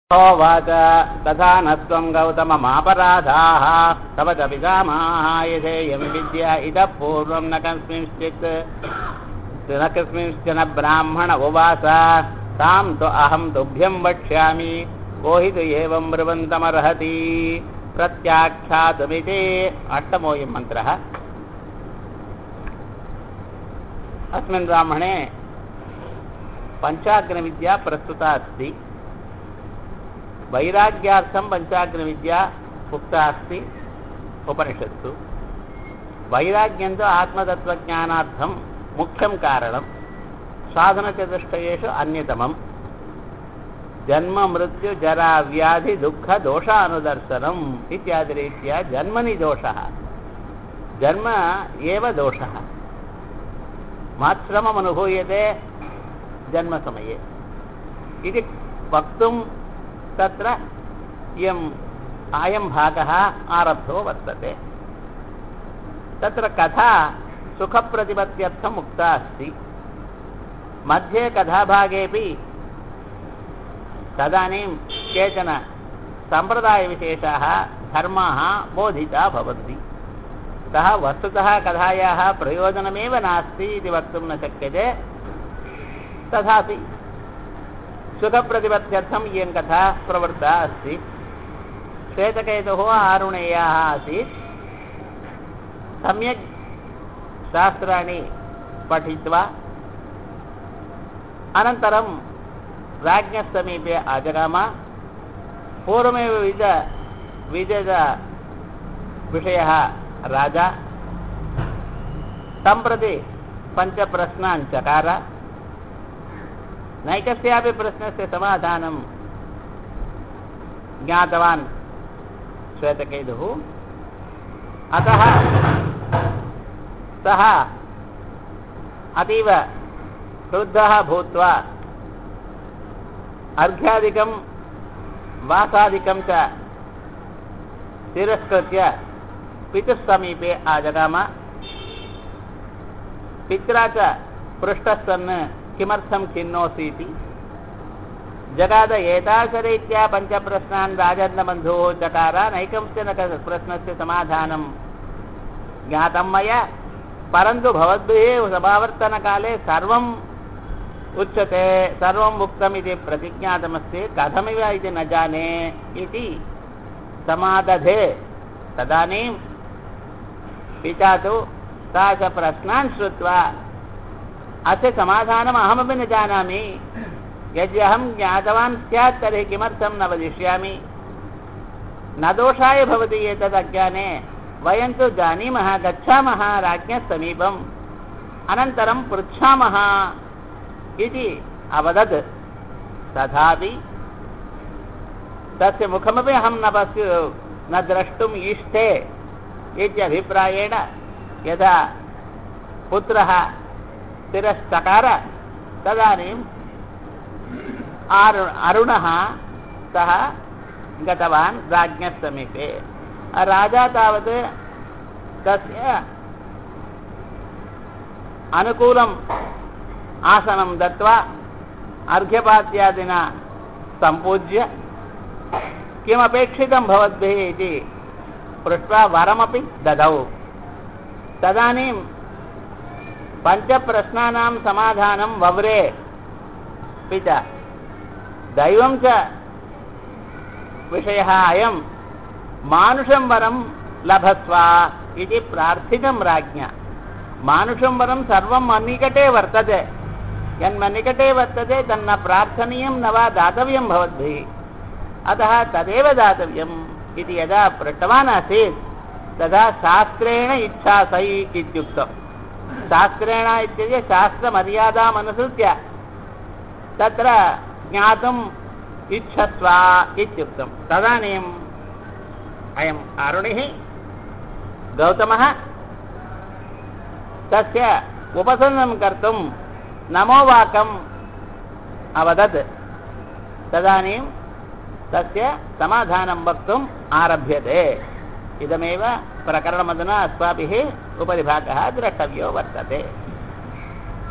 होवाच तथा न त्वं गौतममापराधाः तव च पितामहाः यथेयं विद्या इतः पूर्वं न कस्मिंश्चित् न कस्मिंश्चन ब्राह्मण उवास तां तु अहं तुभ्यं वक्ष्यामि को हि तु एवं ब्रुवन्तमर्हति प्रत्याख्यातुमिति अष्टमोऽयं मन्त्रः अस्मिन् ब्राह्मणे पञ्चाग्नविद्या प्रस्तुता अस्ति वैराग्यार्थं पञ्चाग्नविद्या उक्ता अस्ति उपनिषत्सु वैराग्यं तु आत्मतत्त्वज्ञानार्थं मुख्यं कारणं साधनचतुष्टयेषु अन्यतमं जन्म मृत्यु जरा व्याधि दुःख दोषानुदर्शनम् इत्यादिरीत्या जन्मनि दोषः जन्म एव दोषः माश्रममनुभूयते जन्मसमये इति वक्तुं तत्र इयम् अयं भागः आरब्धो वर्तते तत्र कथा सुखप्रतिपत्त्यर्थम् उक्ता अस्ति मध्ये कथाभागेपि तदानीं केचन सम्प्रदायविशेषाः धर्माः बोधिता भवन्ति अतः वस्तुतः कथायाः प्रयोजनमेव नास्ति इति वक्तुं न शक्यते तथापि सुखप्रतिपत्त्यर्थम् इयं कथा प्रवृत्ता अस्ति श्वेतकेतुः आरुणेयाः आसीत् सम्यक् शास्त्राणि पठित्वा अनन्तरं राज्ञः समीपे आजगाम पूर्वमेव विज विजयविषयः राजा तं प्रति पञ्चप्रश्नान् चकार नैकस्यापि प्रश्नस्य समाधानं ज्ञातवान् श्वेतकेतुः अतः सः अतीव क्रुद्धः भूत्वा अर्घ्यादिकं वासादिकं च तिरस्कृत्य पितुः समीपे आजगाम पित्रा च पृष्टः सन् किमर्थं खिन्नोऽसीति जगाद एतादृशरीत्या पञ्चप्रश्नान् राजन्नबन्धुः चकार नैकंश्चन प्रश्नस्य समाधानं ज्ञातं मया परन्तु भवद्भिः समावर्तनकाले सर्वम् उच्यते सर्वम् उक्तमिति प्रतिज्ञातमस्ति कथमिव इति न जाने इति समादधे तदानीं पिता तु सा च प्रश्नान् श्रुत्वा अस्य समाधानम् अहमपि न जानामि यद्यहं ज्ञातवान् स्यात् तर्हि किमर्थं न वदिष्यामि न दोषाय भवति एतद् अज्ञाने वयं तु जानीमः गच्छामः राज्ञः समीपम् अनन्तरं पृच्छामः इति अवदत् तथापि तस्य मुखमपि अहं न पश्य न द्रष्टुम् ईष्टे इत्यभिप्रायेण यदा पुत्रः तिरस्चकार तदानीम् आरु अरुणः सः गतवान् राज्ञः समीपे राजा तावत् तस्य अनुकूलम् आसनं दत्त्वा अर्घ्यपात्यादिना सम्पूज्य किमपेक्षितं भवद्भिः इति पृष्ट्वा वरमपि ददौ तदानीं पञ्चप्रश्नानां समाधानं वव्रे पिता दैवं च विषयः अयं मानुषं वरं लभस्व इति प्रार्थितं राज्ञा मानुषं वरं सर्वं मन्निकटे वर्तते यन्मन्निकटे वर्तते तन्न प्रार्थनीयं न वा दातव्यं भवद्भिः अतः तदेव दातव्यम् इति यदा पृष्टवान् आसीत् तदा शास्त्रेण इच्छा सै इत्युक्तम् शास्त्रेण इत्युक्ते शास्त्रमर्यादामनुसृत्य तत्र ज्ञातुम् इच्छस्व इत्युक्तं तदानीम् अयम् आरुणिः गौतमः तस्य उपसन्नं कर्तुं नमोवाकम् अवदत् तदानीं तस्य समाधानं वक्तुम् आरभ्यते इदमेव प्रकरणमधुना अस्माभिः उपरिभागः द्रष्टव्यो वर्तते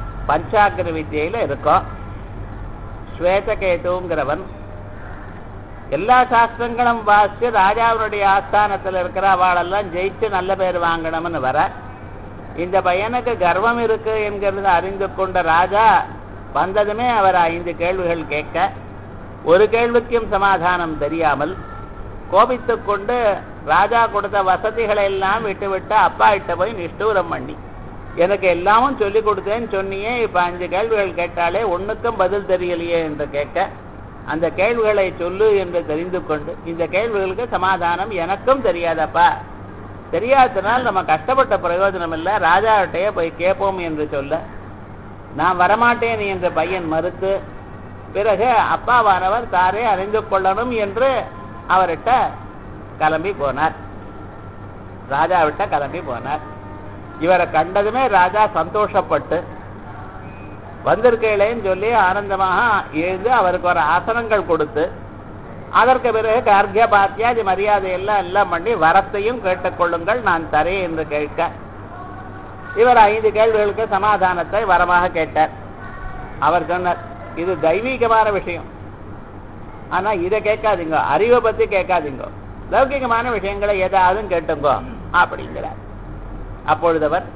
பஞ்சாக்கிர வித்தியில இருக்கும் ஸ்வேதகேதுங்கிறவன் எல்லா சாஸ்திரங்களும் வாசிச்சு ராஜாவுடைய ஆஸ்தானத்தில் இருக்கிற அவளெல்லாம் ஜெயிச்சு நல்ல பேர் வாங்கணும்னு வர இந்த பையனுக்கு கர்வம் இருக்கு என்கிறது அறிந்து கொண்ட ராஜா வந்ததுமே அவர் ஐந்து கேள்விகள் கேட்க ஒரு கேள்விக்கும் சமாதானம் தெரியாமல் கோபித்துக் கொண்டு ராஜா கொடுத்த வசதிகளை எல்லாம் விட்டு விட்டு அப்பா கிட்ட போய் நிஷ்டூரம் பண்ணி எனக்கு எல்லாமும் சொல்லி கொடுத்தேன்னு சொன்னியே இப்ப அஞ்சு கேள்விகள் கேட்டாலே ஒண்ணுக்கும் பதில் தெரியலையே என்று கேட்க அந்த கேள்விகளை சொல்லு என்று தெரிந்து கொண்டு இந்த கேள்விகளுக்கு சமாதானம் எனக்கும் தெரியாதப்பா தெரியாததுனால் நம்ம கஷ்டப்பட்ட பிரயோஜனம் இல்லை ராஜாவிட்டையே போய் கேட்போம் என்று சொல்ல நான் வரமாட்டேன் என்ற பையன் மறுத்து பிறகு அப்பாவானவர் தாரே அறிந்து கொள்ளணும் என்று அவர்கிட்ட கிளம்பி போனார் ராஜாவிட்ட கிளம்பி போனார் இவரை கண்டதுமே ராஜா சந்தோஷப்பட்டு வந்திருக்கேளேன்னு சொல்லி ஆனந்தமாக எழுந்து அவருக்கு ஒரு ஆசனங்கள் கொடுத்து அதற்கு பிறகு கர்க்கிய பாத்தியாதி மரியாதை எல்லாம் எல்லாம் பண்ணி வரத்தையும் கேட்டுக்கொள்ளுங்கள் நான் தரேன் என்று கேட்க இவர் ஐந்து கேள்விகளுக்கு சமாதானத்தை வரமாக கேட்டார் அவர் சொன்னார் இது தெய்வீகமான விஷயம் ஆனா இதை கேட்காதீங்க அறிவை பத்தி கேட்காதீங்க லௌகிகமான விஷயங்களை ஏதாவது கேட்டுங்கோ அப்படிங்கிறார் அப்பொழுது அவர்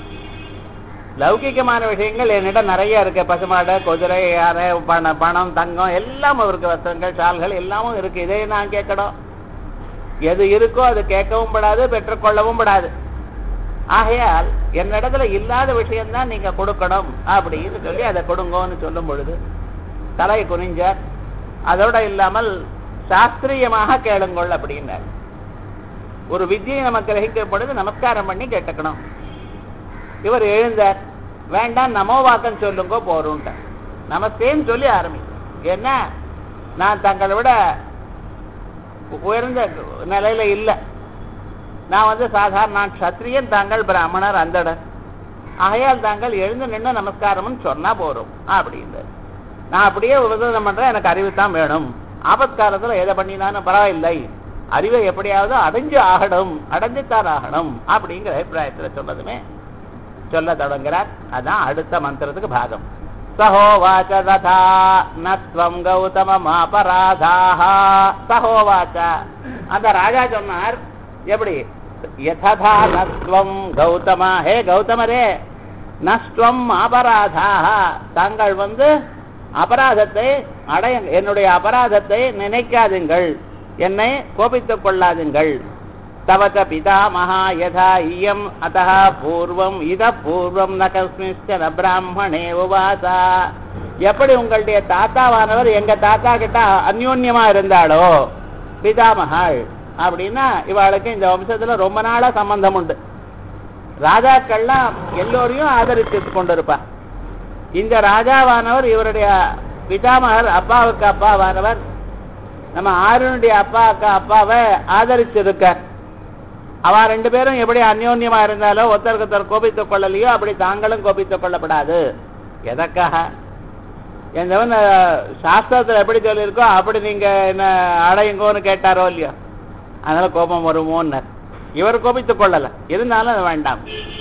லௌகிகமான விஷயங்கள் என்னிடம் நிறைய இருக்கு பசுமாடு குதிரை யானை பணம் பணம் தங்கம் எல்லாம் அவருக்கு வஸ்திரங்கள் சால்கள் எல்லாமும் இருக்கு இதை நான் கேட்கணும் எது இருக்கோ அது கேட்கவும் படாது பெற்றுக்கொள்ளவும் படாது ஆகையால் என்னிடத்துல இல்லாத விஷயம்தான் நீங்க கொடுக்கணும் அப்படின்னு சொல்லி அதை கொடுங்கோன்னு சொல்லும் பொழுது தலை குனிஞ்சார் அதோட இல்லாமல் சாஸ்திரியமாக கேளுங்கள் அப்படின்னார் ஒரு வித்தியை நமக்கு கிரகிக்கும் பொழுது நமஸ்காரம் பண்ணி கேட்டுக்கணும் இவர் எழுந்தார் வேண்டாம் நமோவாக்கம் சொல்லுங்க போறோம்ட்டார் நமஸ்தேன்னு சொல்லி ஆரம்பிக்கும் ஏன்னா நான் தங்களை விட உயர்ந்த நிலையில இல்லை நான் வந்து சாதாரண நான் சத்திரியன் தாங்கள் பிராமணர் அந்தடர் ஆகையால் தாங்கள் எழுந்து நின்று நமஸ்காரம்னு சொன்னா போறோம் அப்படின்றார் நான் அப்படியே உபதேசம் பண்றேன் எனக்கு அறிவு தான் வேணும் ஆபத்காலத்துல எதை பண்ணினாலும் பரவாயில்லை அறிவை எப்படியாவது அடைஞ்சு ஆகணும் அடைஞ்சுத்தான் ஆகணும் அப்படிங்கிற அபிப்பிராயத்துல சொன்னதுமே சொல்ல தொடங்குறார் அதான் அடுத்த மந்திரத்துக்கு பாகம் சகோவாச்ச ததா நத்வம் கௌதமம் அபராதாக சகோவாச்ச அந்த ராஜா சொன்னார் எப்படி யதா நஸ்வம் கௌதமா ஹே கௌதமரே நஸ்வம் அபராதாக தாங்கள் வந்து அபராதத்தை அடைய என்னுடைய அபராதத்தை நினைக்காதுங்கள் என்னை கோபித்துக் கொள்ளாதுங்கள் தவச்ச பிதாமகா யதா இயம் அத்தः பூர்வம் இத பூர்வம் ந கஸ்மிஷ்ட பிராமணே உவாசா எப்படி உங்களுடைய தாத்தாவானவர் எங்க தாத்தா கிட்ட அந்யோன்யமா இருந்தாளோ பிதாமகாள் அப்படின்னா இவாளுக்கு இந்த வம்சத்துல ரொம்ப நாளா சம்பந்தம் உண்டு ராஜாக்கள்லாம் எல்லோரையும் ஆதரித்து கொண்டிருப்பா இந்த ராஜாவானவர் இவருடைய பிதாமகர் அப்பாவுக்கு அப்பாவானவர் நம்ம ஆருனுடைய அப்பாவுக்கு அப்பாவை ஆதரிச்சிருக்கார் அவ ரெண்டு பேரும் எப்படி அந்யோன்யமா இருந்தாலோ ஒருத்தருக்கு ஒருத்தர் கோபித்துக் கொள்ளலையோ அப்படி தாங்களும் கோபித்துக் கொள்ளப்படாது எதற்காக எந்தவன் சாஸ்திரத்தில் எப்படி சொல்லியிருக்கோ அப்படி நீங்க என்ன அடையுங்கோன்னு கேட்டாரோ இல்லையோ அதனால கோபம் வருமோன்னர் இவர் கோபித்துக் கொள்ளல இருந்தாலும் அது வேண்டாம்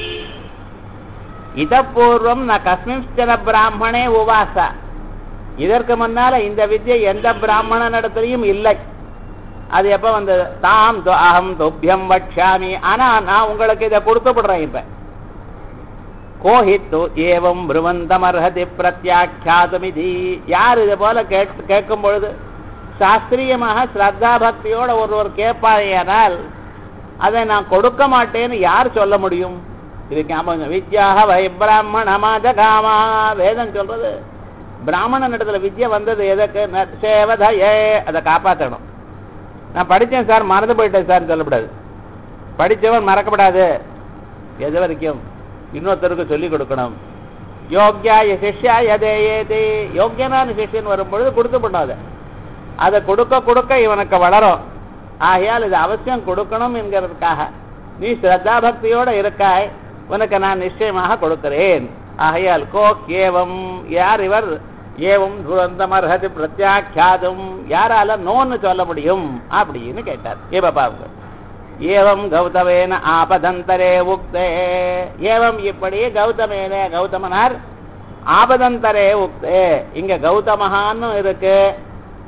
இதப்பூர்வம் நான் கஸ்மின்ஸ்டன பிராமணே உவாசா இதற்கு முன்னால இந்த வித்யை எந்த பிராமணன் இடத்துலையும் இல்லை அது எப்ப வந்தது தாம் து அகம் துப்பியம் வட்சாமி ஆனா நான் உங்களுக்கு இதை கொடுத்துப்படுறேன் இப்ப கோஹித்து ஏவம் பிருவந்தமர்ஹதி பிரத்யாக்கியாதமிதி யார் இது போல கேட் கேட்கும் பொழுது சாஸ்திரியமாக ஸ்ரத்தா பக்தியோட ஒருவர் கேட்பாரையானால் அதை நான் கொடுக்க மாட்டேன்னு யார் சொல்ல முடியும் இது ஞாபகம் வித்யாக வை பிராமணமாஜ காமா வேதம் சொல்றது பிராமணன் இடத்துல வித்யா வந்தது எதற்கு சேவதையே அதை காப்பாற்றணும் நான் படித்தேன் சார் மறந்து போயிட்டேன் சார் சொல்லக்கூடாது படித்தவன் மறக்கப்படாது எது வரைக்கும் இன்னொருத்தருக்கு சொல்லிக் கொடுக்கணும் யோக்கியாய சிஷ்யா எதே ஏதே யோக்கியனான சிஷ்யன் வரும்பொழுது கொடுத்து பண்ணாத அதை கொடுக்க கொடுக்க இவனுக்கு வளரும் ஆகையால் இது அவசியம் கொடுக்கணும் என்கிறதுக்காக நீ ஸ்ரத்தா பக்தியோட இருக்காய் உனக்கு நான் நிச்சயமாக கொடுக்கிறேன் ஆகையால் கோ ஏவம் யார் இவர் ஏவம் துரந்தமர்ஹதி பிரத்யாக்கியாதும் யாரால நோன்னு சொல்ல முடியும் அப்படின்னு கேட்டார் ஏபாபாவுக்கு ஏவம் கௌதமேன ஆபதந்தரே உக்தே ஏவம் இப்படி கௌதமேன கௌதமனார் ஆபதந்தரே உக்தே இங்க கௌதமகான்னு இருக்கு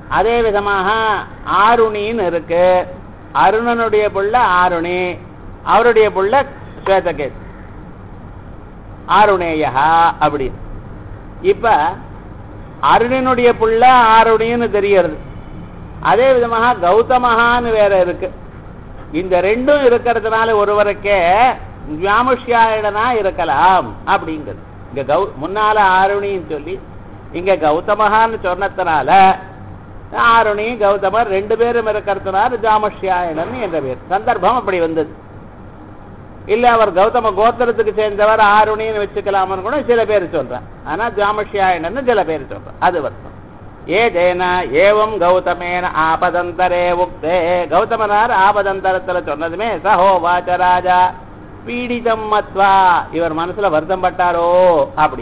அதே விதமாக ஆருணின்னு இருக்கு அருணனுடைய புள்ள ஆருணி அவருடைய புள்ள ஸ்வேதகேத் ஆருணேயா அப்படி இப்ப அருணனுடைய புள்ள ஆருணின்னு தெரியறது அதே விதமாக கௌதமகான்னு வேற இருக்கு இந்த ரெண்டும் இருக்கிறதுனால ஒருவருக்கே வியாமுஷ்யாயிடனா இருக்கலாம் அப்படிங்கிறது இங்க கௌ முன்னால ஆருணின்னு சொல்லி இங்க கௌதமகான்னு சொன்னதுனால ஆருணி கௌதமர் ரெண்டு பேரும் இருக்கிறதுனால ஜாமஷ்யாயணன் என்ற பேர் சந்தர்ப்பம் அப்படி வந்தது இல்ல அவர் கௌதம கோத்திரத்துக்கு சேர்ந்தவர் ஆருணின்னு வச்சுக்கலாம்னு கூட சில பேர் சொல்றான் ஆனா ஜாமஷ்யாயணன் சில பேர் சொல்றான் அது வருத்தம் ஏதேன ஏவம் கௌதமேன ஆபதந்தரே உக்தே கௌதமனார் ஆபதந்தரத்துல சொன்னதுமே சஹோ வாச்ச ராஜா பீடிதம் மத்வா இவர் மனசுல வருத்தம் பட்டாரோ அப்படி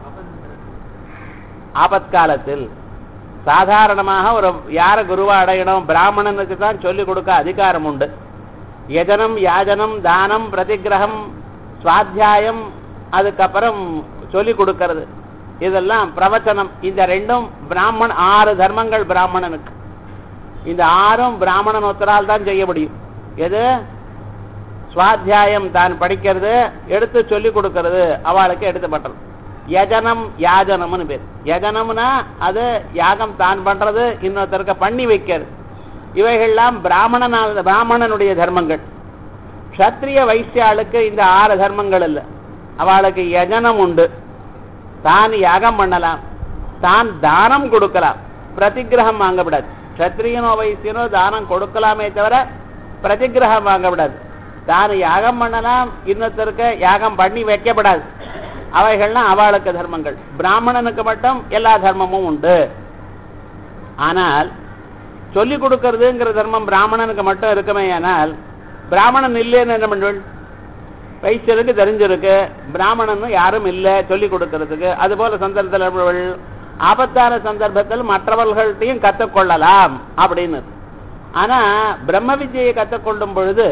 ஆபத்காலத்தில் சாதாரணமாக ஒரு யார குருவா அடையணும் பிராமணனுக்கு தான் சொல்லிக் கொடுக்க அதிகாரம் உண்டு யஜனம் யாஜனம் தானம் பிரதிகிரகம் சுவாத்தியாயம் அதுக்கப்புறம் சொல்லிக் கொடுக்கிறது இதெல்லாம் பிரவச்சனம் இந்த ரெண்டும் பிராமணன் ஆறு தர்மங்கள் பிராமணனுக்கு இந்த ஆறும் பிராமணன் ஒத்தரால் தான் செய்ய முடியும் எது சுவாத்தியாயம் தான் படிக்கிறது எடுத்து சொல்லிக் கொடுக்கிறது அவளுக்கு எடுத்து பண்றது யஜனம் யாஜனம்னு பேர் யஜனம்னா அது யாகம் தான் பண்றது இன்னொருத்தருக்கு பண்ணி வைக்கிறது இவைகள்லாம் பிராமணனால் பிராமணனுடைய தர்மங்கள் க்ஷத்ரிய வைசியாளுக்கு இந்த ஆறு தர்மங்கள் இல்லை அவளுக்கு யஜனம் உண்டு தான் யாகம் பண்ணலாம் தான் தானம் கொடுக்கலாம் பிரதிகிரகம் வாங்கப்படாது க்ஷத்ரியனோ வைசியனோ தானம் கொடுக்கலாமே தவிர பிரதிகிரகம் வாங்கப்படாது தான் யாகம் பண்ணலாம் இன்னொருத்தருக்கு யாகம் பண்ணி வைக்கப்படாது அவைகள்லாம் அவளுக்கு தர்மங்கள் பிராமணனுக்கு மட்டும் எல்லா தர்மமும் உண்டு ஆனால் சொல்லிக் கொடுக்கறதுங்கிற தர்மம் பிராமணனுக்கு மட்டும் இருக்குமே ஆனால் பிராமணன் இல்லைன்னு என்ன பண்ணுவள் வைசியருக்கு தெரிஞ்சிருக்கு பிராமணன் யாரும் இல்லை சொல்லிக் கொடுக்கறதுக்கு அது போல சந்தர்ப்பத்தில் ஆபத்தான சந்தர்ப்பத்தில் மற்றவர்கள்ட்டையும் கற்றுக்கொள்ளலாம் அப்படின்னு ஆனா பிரம்ம வித்யை கற்றுக்கொள்ளும் பொழுது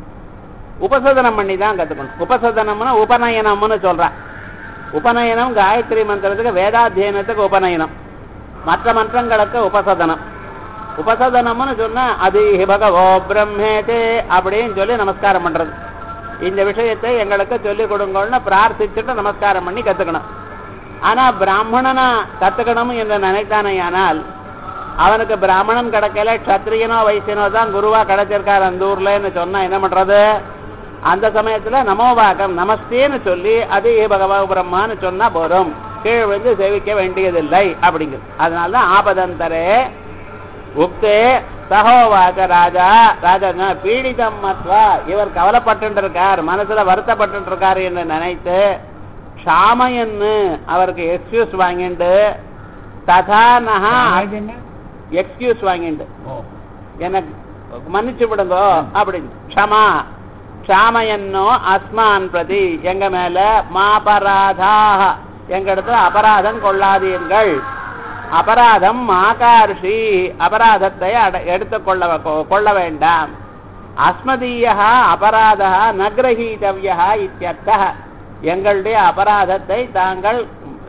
உபசதனம் பண்ணி தான் கற்றுக்கணும் உபசதனம்னா உபநயனம்னு சொல்றான் உபநயனம் காயத்ரி மந்திரத்துக்கு வேதாத்தியனத்துக்கு உபநயனம் மற்ற மன்றங்களுக்கு உபசதனம் உபசதனம்னு சொன்னா அது பகவோ பிரம்மேதே அப்படின்னு சொல்லி நமஸ்காரம் பண்றது இந்த விஷயத்தை எங்களுக்கு சொல்லிக் கொடுங்கன்னு பிரார்த்திச்சுட்டு நமஸ்காரம் பண்ணி கத்துக்கணும் ஆனா பிராமணனா கத்துக்கணும் என்று நினைத்தானேயானால் அவனுக்கு பிராமணன் கிடைக்கல க்ஷத்ரியனோ வைசியனோ தான் குருவா கிடைச்சிருக்காரு அந்த ஊர்லன்னு சொன்னா என்ன பண்றது அந்த சமயத்துல நமோவாகம் நமஸ்தேன்னு சொல்லி அது பகவா பிரம்மான்னு சொன்னா போதும் கீழ் வந்து சேவிக்க வேண்டியதில்லை அப்படிங்கிறது அதனாலதான் ஆபதந்தரே உக்தே சகோவாக ராஜா ராஜா பீடிதம் மத்வா இவர் கவலைப்பட்டு இருக்கார் மனசுல வருத்தப்பட்டு இருக்காரு என்று நினைத்து ஷாமையன்னு அவருக்கு எக்ஸ்கியூஸ் வாங்கிண்டு ததா நகா எக்ஸ்கியூஸ் வாங்கிண்டு எனக்கு மன்னிச்சு விடுங்கோ அப்படின்னு க்ஷமா க்ஷாமயன்னோ அஸ்மான் பிரதி எங்க மேல மாபராதாக எங்க இடத்துல அபராதம் கொள்ளாதீர்கள் அபராதம் ஆகார்ஷி அபராதத்தை எடுத்துக்கொள்ள கொள்ள வேண்டாம் அஸ்மதீய அபராதா நகிரகீதவியா இத்தியர்த்த எங்களுடைய அபராதத்தை தாங்கள்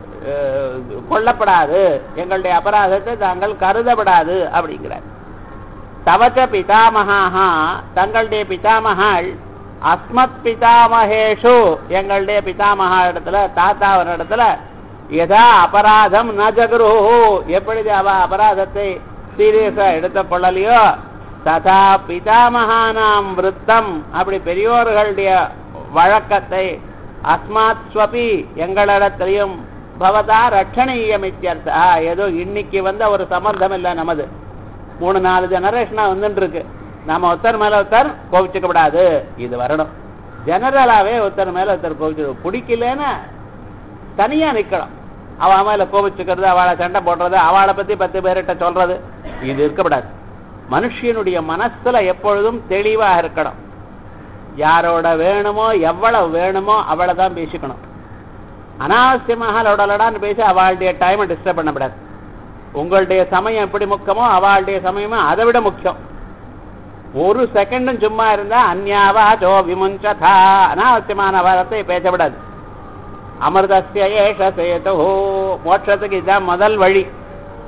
கொல்லப்படாது எங்களுடைய அபராதத்தை தாங்கள் கருதப்படாது அப்படிங்கிறார் தவச்ச பிதாமகா தங்களுடைய பிதாமகாள் அஸ்மத் பிதாமகேஷு எங்களுடைய பிதாமகா இடத்துல தாத்தாவின் இடத்துல எதா அபராதம் ந ஜகுரு எப்படி அவ அபராதத்தை சீரியஸா எடுத்துக் கொள்ளலையோ ததா பிதாமகானாம் விருத்தம் அப்படி பெரியோர்களுடைய வழக்கத்தை அஸ்மாத் ஸ்வபி எங்களிடத்திலையும் பவதா ரட்சணீயம் இத்தியர்த்தா ஏதோ இன்னைக்கு வந்து ஒரு சம்பந்தம் இல்லை நமது மூணு நாலு ஜெனரேஷனா வந்துட்டு இருக்கு நாம ஒருத்தர் மேல ஒருத்தர் கோவிச்சுக்கப்படாது இது வரணும் ஜெனரலாவே ஒருத்தர் மேல ஒருத்தர் கோவிச்சு பிடிக்கலன்னு தனியா நிக்கணும் அவ மேல கோபிச்சுக்கிறது அவளை சண்டை போடுறது அவளை பத்தி பத்து பேர்கிட்ட சொல்றது இது இருக்கப்படாது மனுஷனுடைய மனசுல எப்பொழுதும் தெளிவா இருக்கணும் யாரோட வேணுமோ எவ்வளவு வேணுமோ அவளை தான் பேசிக்கணும் அனாவசியமாக லொடலடான்னு பேசி அவளுடைய டைமை டிஸ்டர்ப் பண்ணக்கூடாது உங்களுடைய சமயம் எப்படி முக்கியமோ அவளுடைய சமயமும் அதை விட முக்கியம் ஒரு செகண்டும் சும்மா இருந்தா அந்யாவா ஜோ விமுஞ்சதா அனாவசியமான வாரத்தை பேசப்படாது அமிர்தஸ்ய ஏஷ சேது மோட்சத்துக்கு இதுதான் முதல் வழி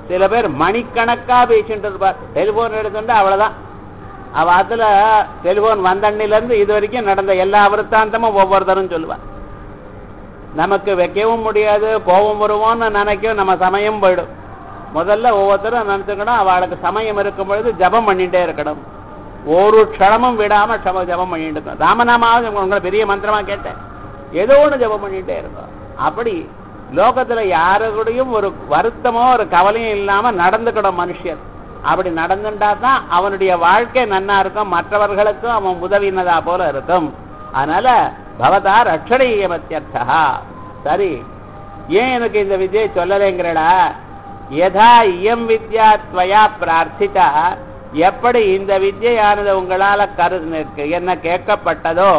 சில பேர் மணிக்கணக்கா பேசிட்டு இருப்பார் டெலிபோன் எடுத்துட்டு அவ்வளவுதான் அவ அதுல டெலிபோன் வந்தண்ணில இருந்து இது வரைக்கும் நடந்த எல்லா விருத்தாந்தமும் ஒவ்வொருத்தரும் சொல்லுவார் நமக்கு வைக்கவும் முடியாது கோபம் வருவோம்னு நினைக்கும் நம்ம சமயம் போயிடும் முதல்ல ஒவ்வொருத்தரும் நினைச்சுக்கணும் அவளுக்கு சமயம் இருக்கும் பொழுது ஜபம் பண்ணிட்டே இருக்கணும் ஒரு க்ஷணமும் விடாம க்ஷம ஜபம் பண்ணிட்டு இருக்கணும் ராமநாமாவது உங்களை பெரிய மந்திரமா கேட்டேன் ஏதோ ஒண்ணு ஜபம் பண்ணிட்டே இருக்கும் அப்படி லோகத்துல யாரு கூடயும் ஒரு வருத்தமோ ஒரு கவலையும் இல்லாம நடந்துக்கணும் மனுஷன் அப்படி நடந்துட்டா தான் அவனுடைய வாழ்க்கை நன்னா இருக்கும் மற்றவர்களுக்கும் அவன் உதவினதா போல இருக்கும் அதனால பவதா ரட்சணீயமத்தியர்த்தா சரி ஏன் எனக்கு இந்த வித்யை சொல்லலைங்கிறடா யதா இயம் வித்யா துவயா பிரார்த்திதா எப்படி இந்த வித்யானது உங்களால கரு என்ன கேட்கப்பட்டதோ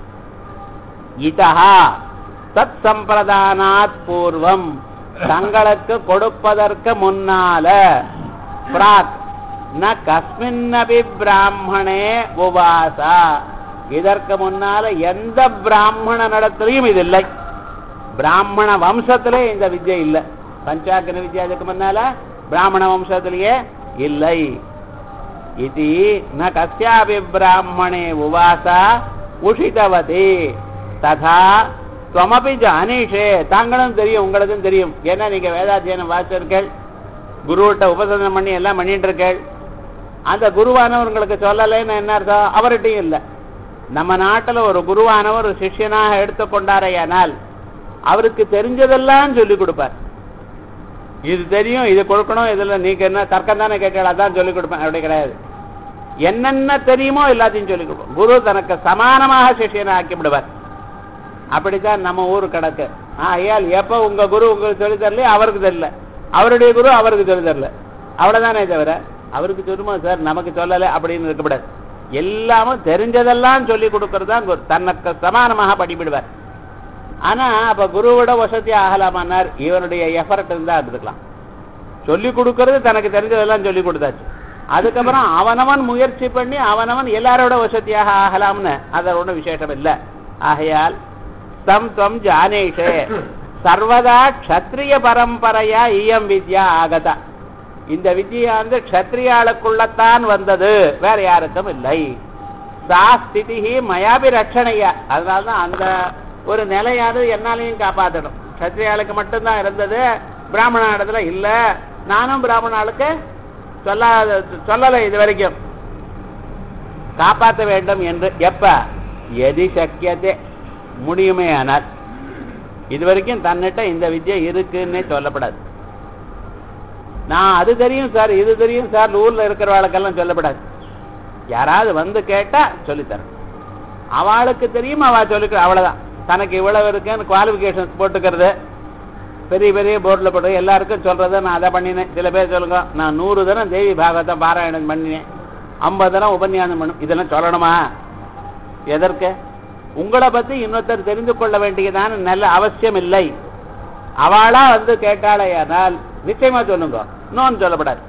இதா தத் சம்பிரதானாத் பூர்வம் தங்களுக்கு கொடுப்பதற்கு முன்னால பிராக் ந கஸ்மின்னபி பிராமணே உவாசா இதற்கு முன்னால எந்த பிராமண நடத்திலையும் இது இல்லை பிராமண வம்சத்திலே இந்த வித்யை இல்லை பஞ்சாக்கன வித்யா இதுக்கு முன்னால பிராமண வம்சத்திலேயே இல்லை இது ந கஸ்யாபி பிராமணே உவாசா உஷிதவதி ததா துவமபி ஜானீஷே தாங்களும் தெரியும் உங்களுக்கும் தெரியும் ஏன்னா நீங்க வேதாத்தியனம் வாசிச்சிருக்கள் குருவிட்ட உபசரணம் பண்ணி எல்லாம் பண்ணிட்டு இருக்கள் அந்த குருவானவர் உங்களுக்கு சொல்லலைன்னு என்ன அர்த்தம் அவர்கிட்டையும் இல்லை நம்ம நாட்டுல ஒரு குருவானவர் ஒரு சிஷ்யனாக எடுத்துக்கொண்டாரையானால் அவருக்கு தெரிஞ்சதெல்லாம் சொல்லி கொடுப்பார் இது தெரியும் இது கொடுக்கணும் இதுல நீங்க என்ன தர்க்கம் தானே கேட்கல அதான் சொல்லி கொடுப்பேன் அப்படி கிடையாது என்னென்ன தெரியுமோ எல்லாத்தையும் சொல்லி கொடுப்போம் குரு தனக்கு சமானமாக சிஷியனை ஆக்கி விடுவார் அப்படித்தான் நம்ம ஊர் கணக்கு ஆகையால் எப்ப உங்க குரு உங்களுக்கு சொல்லி தரலையோ அவருக்கு தெரியல அவருடைய குரு அவருக்கு சொல்லி தரல அவ்வளவுதானே தவிர அவருக்கு சொல்லுமா சார் நமக்கு சொல்லலை அப்படின்னு இருக்கக்கூடாது எல்லாமும் தெரிஞ்சதெல்லாம் சொல்லி கொடுக்கறது தான் குரு தனக்கு சமானமாக படிப்பிடுவார் ஆனா அப்ப குருவோட வசதி ஆகலாமான்னார் இவனுடைய எஃபர்ட் இருந்தா எடுத்துக்கலாம் சொல்லி கொடுக்கறது தனக்கு தெரிஞ்சதெல்லாம் சொல்லி கொடுத்தாச்சு அதுக்கப்புறம் அவனவன் முயற்சி பண்ணி அவனவன் எல்லாரோட வசதியாக ஆகலாம்னு அதில் ஒன்றும் விசேஷம் இல்லை ஆகையால் தம் துவம் ஜானேஷே சர்வதா க்ஷத்ரிய பரம்பரையா இயம் வித்யா ஆகதா இந்த வித்யாந்து க்ஷத்ரியாளுக்குள்ளத்தான் வந்தது வேற யாருக்கும் இல்லை சா ஸ்திதி மயாபி ரட்சணையா அதனால்தான் அந்த ஒரு நிலையானது என்னாலையும் காப்பாற்றணும் க்ஷத்ரியாளுக்கு மட்டும்தான் இருந்தது பிராமண இடத்துல இல்ல நானும் பிராமணாளுக்கு சொல்லாத சொல்லலை இது வரைக்கும் காப்பாற்ற வேண்டும் என்று எப்ப எதி சக்கியத்தை முடியுமே ஆனால் இது வரைக்கும் தன்னிட்ட இந்த வித்யை இருக்குன்னே சொல்லப்படாது நான் அது தெரியும் சார் இது தெரியும் சார் ஊர்ல இருக்கிறவாளுக்கெல்லாம் சொல்லப்படாது யாராவது வந்து கேட்டா சொல்லித்தரேன் அவளுக்கு தெரியும் அவ சொல்லிக்கிற அவ்வளவுதான் தனக்கு இவ்வளவு இருக்குன்னு குவாலிபிகேஷன்ஸ் போட்டுக்கிறது பெரிய பெரிய போர்டில் போட்டு எல்லாருக்கும் சொல்றதை நான் அதை பண்ணினேன் சில பேர் சொல்லுங்க நான் நூறு தினம் தேவி பாகவதம் பாராயணம் பண்ணினேன் ஐம்பது தினம் உபன்யாசம் பண்ணும் இதெல்லாம் சொல்லணுமா எதற்கு உங்களை பத்தி இன்னொருத்தர் தெரிந்து கொள்ள வேண்டியதான நல்ல அவசியம் இல்லை அவளா வந்து கேட்டாலேயானால் நிச்சயமா சொல்லுங்க இன்னொன்னு சொல்லப்படாது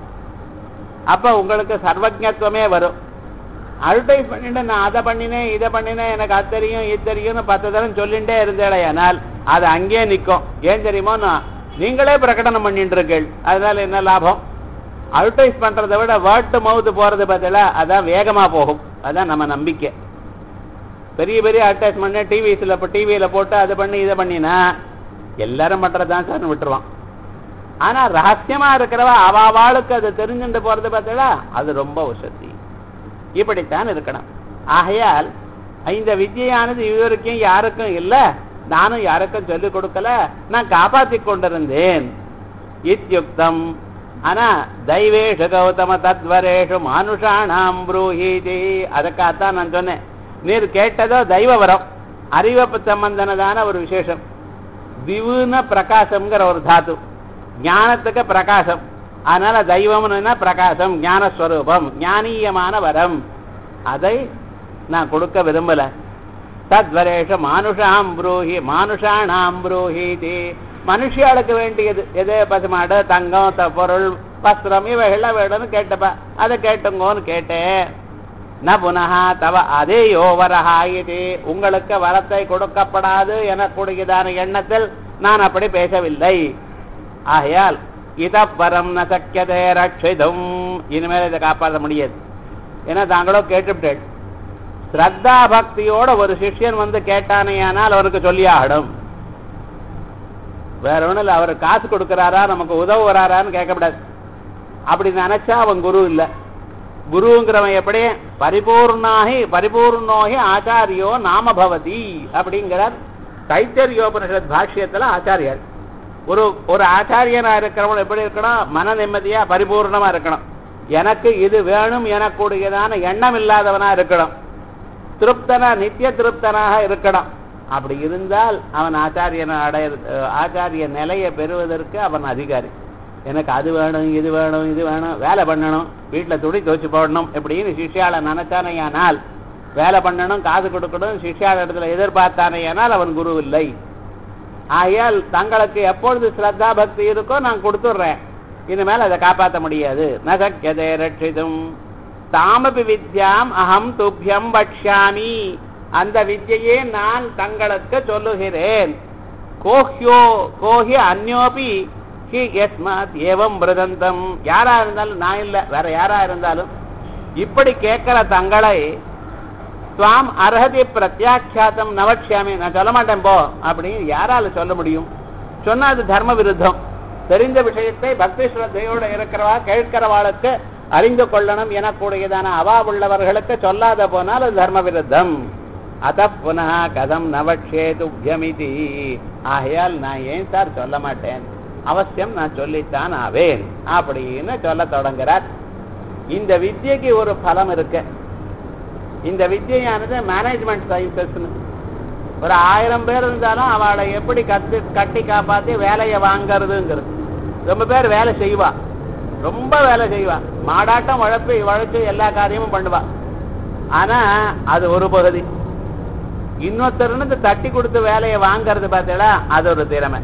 அப்ப உங்களுக்கு சர்வஜத்துவமே வரும் அட்வர்டைஸ் பண்ணிட்டு நான் அதை பண்ணினேன் இதை பண்ணினேன் எனக்கு அது தெரியும் இது தெரியும்னு பத்து தரம் சொல்லிட்டே இருந்தேடையானால் அது அங்கேயே நிற்கும் ஏன் தெரியுமோ நான் நீங்களே பிரகடனம் பண்ணிட்டு இருக்கீள் அதனால என்ன லாபம் அட்வர்டைஸ் பண்றதை விட வேர்ட் டு மவுத் போறது பதிலா அதான் வேகமா போகும் அதான் நம்ம நம்பிக்கை பெரிய பெரிய அட்வர்டைஸ்மெண்ட் டிவிஸ்ல இப்போ டிவியில போட்டு அதை பண்ணி இதை பண்ணினா எல்லாரும் பண்றதுதான் சார் விட்டுருவான் ஆனா ரகசியமா இருக்கிறவ அவாளுக்கு அது தெரிஞ்சுட்டு போறது பார்த்தீங்களா அது ரொம்ப வசதி இப்படித்தான் இருக்கணும் ஆகையால் இந்த வித்தியானது இதுவரைக்கும் யாருக்கும் இல்ல நானும் யாருக்கும் சொல்லிக் கொடுக்கல நான் காப்பாத்தி கொண்டிருந்தேன் இத்தியுக்தம் ஆனா தெய்வேஷு கௌதம தத்வரேஷு மானுஷாணாம் ப்ரூஹீதி அதுக்காகத்தான் நான் சொன்னேன் நீர் கேட்டதோ தெய்வ வரம் அறிவை சம்பந்தனதான ஒரு விசேஷம் திவுன பிரகாசம்ங்கிற ஒரு தாத்து ஞானத்துக்கு பிரகாசம் அதனால தெய்வம்னா பிரகாசம் ஞானஸ்வரூபம் ஞானீயமான வரம் அதை நான் கொடுக்க விரும்பல தத்வரேஷ மானுஷாம் ப்ரூஹி மானுஷாணாம் ப்ரூஹீதி மனுஷியாளுக்கு வேண்டியது எது பசுமாடு தங்கம் த- பொருள் வஸ்திரம் இவைகள்லாம் வேணும்னு கேட்டப்ப அதை கேட்டுங்கோன்னு கேட்டேன் ந புனகா தவ அதே யோவரஹா இது உங்களுக்கு வரத்தை கொடுக்கப்படாது எனக்கூடியதான எண்ணத்தில் நான் அப்படி பேசவில்லை ஆகையால் இதப்பரம் ந சக்கியதே ரட்சிதும் இனிமேல் இதை காப்பாற்ற முடியாது ஏன்னா தாங்களோ கேட்டுவிட்டேன் ஸ்ரத்தா பக்தியோட ஒரு சிஷ்யன் வந்து கேட்டானேயானால் அவனுக்கு சொல்லியாகணும் வேற ஒண்ணும் இல்ல அவர் காசு கொடுக்கறாரா நமக்கு உதவுறாரான்னு கேட்கக்கூடாது அப்படி நினைச்சா அவன் குரு இல்ல குருங்கிறவன் எப்படி பரிபூர்ணாகி பரிபூர்ணோகி ஆச்சாரியோ நாம பவதி அப்படிங்கிறார் தைத்தரியோபனிஷத் பாஷ்யத்துல ஆச்சாரியர் ஒரு ஒரு ஆச்சாரியனா இருக்கிறவன் எப்படி இருக்கணும் மன நிம்மதியா பரிபூர்ணமா இருக்கணும் எனக்கு இது வேணும் எனக்கூடியதான எண்ணம் இல்லாதவனா இருக்கணும் திருப்தனா நித்திய திருப்தனாக இருக்கணும் அப்படி இருந்தால் அவன் ஆச்சாரியனை அடைய ஆச்சாரிய நிலையை பெறுவதற்கு அவன் அதிகாரி எனக்கு அது வேணும் இது வேணும் இது வேணும் வேலை பண்ணணும் வீட்டில் துணி துவச்சு போடணும் எப்படின்னு சிஷ்யால நினைச்சானையானால் வேலை பண்ணணும் காசு கொடுக்கணும் சிஷ்யால இடத்துல எதிர்பார்த்தானேயானால் அவன் குரு இல்லை ஆகையால் தங்களுக்கு எப்பொழுது ஸ்ரத்தா பக்தி இருக்கோ நான் கொடுத்துட்றேன் இனிமேல் அதை காப்பாற்ற முடியாது நசக்கியதே ரட்சிதும் தாமபி வித்யாம் அகம் துப்பியம் பக்ஷாமி அந்த வித்யையே நான் தங்களுக்கு சொல்லுகிறேன் கோஹ்யோ கோஹி அந்யோபி ஹி யஸ்மாத் ஏவம் பிரதந்தம் யாரா இருந்தாலும் நான் இல்ல வேற யாரா இருந்தாலும் இப்படி கேட்கிற தங்களை துவாம் அர்ஹதி பிரத்யாட்சாத்தம் நவட்சியாமி நான் சொல்ல மாட்டேன் போ அப்படின்னு யாரால சொல்ல முடியும் சொன்னா அது தர்ம விருத்தம் தெரிந்த விஷயத்தை பக்தி ஸ்ரத்தையோடு இருக்கிறவா கேட்கிறவாளுக்கு அறிந்து கொள்ளணும் எனக்கூடியதான அவா உள்ளவர்களுக்கு சொல்லாத போனால் அது தர்ம விருத்தம் அத புனः கதம் நவட்சே துப்பியமிதி ஆகையால் நான் ஏன் சார் சொல்ல மாட்டேன் அவசியம் நான் சொல்லித்தான் ஆவேன் அப்படின்னு சொல்ல தொடங்குறார் இந்த வித்யக்கு ஒரு பலம் இருக்கு இந்த வித்யானது மேனேஜ்மெண்ட் சயின்சஸ்னு ஒரு ஆயிரம் பேர் இருந்தாலும் அவளை எப்படி கத்து கட்டி காப்பாத்தி வேலையை வாங்கறதுங்கிறது ரொம்ப பேர் வேலை செய்வா ரொம்ப வேலை செய்வா மாடாட்டம் உழப்பி உழைச்சு எல்லா காரியமும் பண்ணுவா ஆனா அது ஒரு பகுதி இன்னொருத்தருன்னு தட்டி கொடுத்து வேலையை வாங்கறது பார்த்தீங்களா அது ஒரு திறமை